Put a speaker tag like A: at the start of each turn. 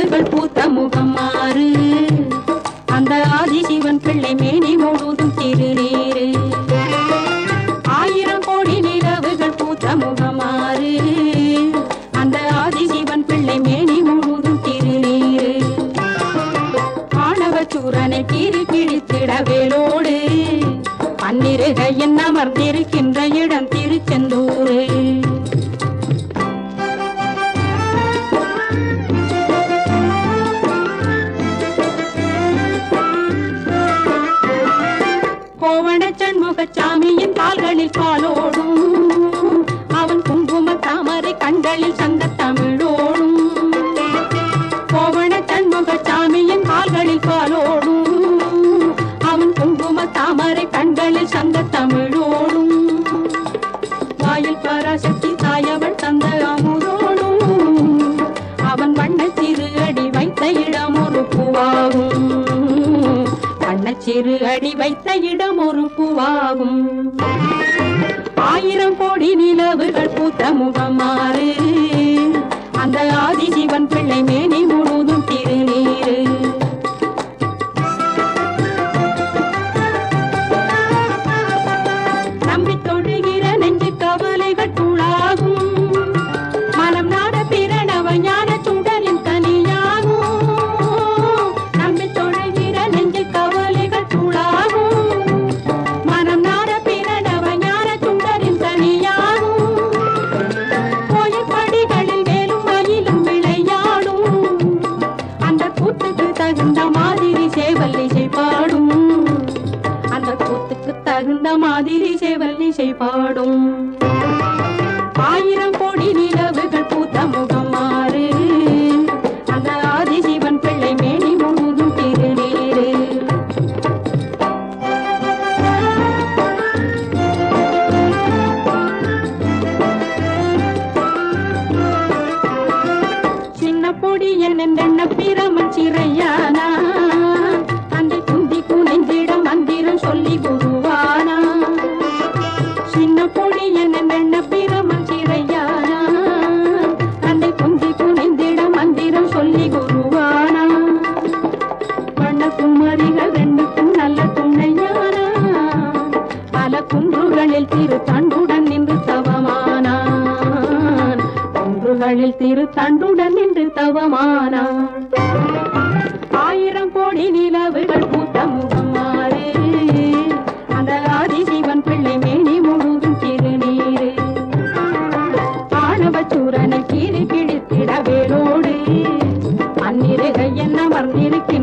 A: நிலவுகள் பூத்த முகம் மாறு அந்த ஆதிசிவன் பிள்ளை மேனி முழுதும் திருநீரு ஆயிரம் கோடி நிலவுகள் பூத்த முகமாறு அந்த ஆதிசிவன் பிள்ளை மேனி முழுதும் திருநீரு ஆணவ சூரனை கீறி கிழித்திட வேலோடு பன்னிருகையின் அமர்ந்திருக்கின்ற இடம் திருச்செந்தூரு கோவண சண்முகச்சாமியின் கால்களில் காலோடும் அவன் குங்கும தாமரை கண்களில் சங்க தமிழோடும் கோவண சண்முகச்சாமியின் கால்களில் காலோடும் அவன் குங்கும தாமரை கண்களில் சங்க தமிழோடும் வாயில் பராசக்தி தாயவள் தந்த அமுதோடும் அவன் வண்ண சிறு அடி வைத்த இடம் ஒரு பூவாகும் வண்ணச்சிறு அடி வைத்த இடம் ஒரு பூவாகும் ஆயிரம் கோடி நிலவுகள் பூத்த முகம் மாறு அந்த ஆதிசிவன் பிள்ளை மேனி முழுதும் திருநீரு நம்பி தொழுகிற நெஞ்சு கவலைகள் தூளாகும் மனம் நாட பிரணவ ஞான சுடரின் தனியாகும் நம்பி தொழுகிற நெஞ்சு கவலைகள் தூளாகும் மனம் நாட பிரணவ ஞான சுடரின் தனியாகும் கோயில் படிகளில் மேலும் மயிலும் விளையாடும் அந்த கூத்துக்கு தகுந்த மாதிரி சேவல் இசை பாடும் அந்த கூத்துக்கு தகுந்த மாதிரி சேவல் இசை பாடும் ஆயிரம் கோடி நிலவுகள் பூத்த முகம் மாறு அந்த ஆதிசிவன் பிள்ளை மேனி முழுதும் திருநீரு சின்ன பொடி என்னென்ன பிரமன் சிறையானா அந்த குந்தி குனைந்திட மந்திரம் சொல்லி குருவானா சின்ன பொடி என்னென்ன பிரமன் சிறையானா அந்த குந்தி குனைந்திட மந்திரம் சொல்லி குருவானா வண்ண குமரிகள் ரெண்டுக்கும் நல்ல துணையானா பல குன்றுகளில் திரு தண்டுடன் நின்று தவமானான் குன்றுகளில் திரு தண்டுடன் நின்று தவமானான் ஆயிரம் கோடி நிலவுகள் பூத்த முகம் மாறு அந்த ஆதிசிவன் பிள்ளை மேனி முழுதும் திருநீரு ஆணவ சூரனை கீறி கிழித்திட வேலோடு அந்நிறகை என்ன மறந்திருக்க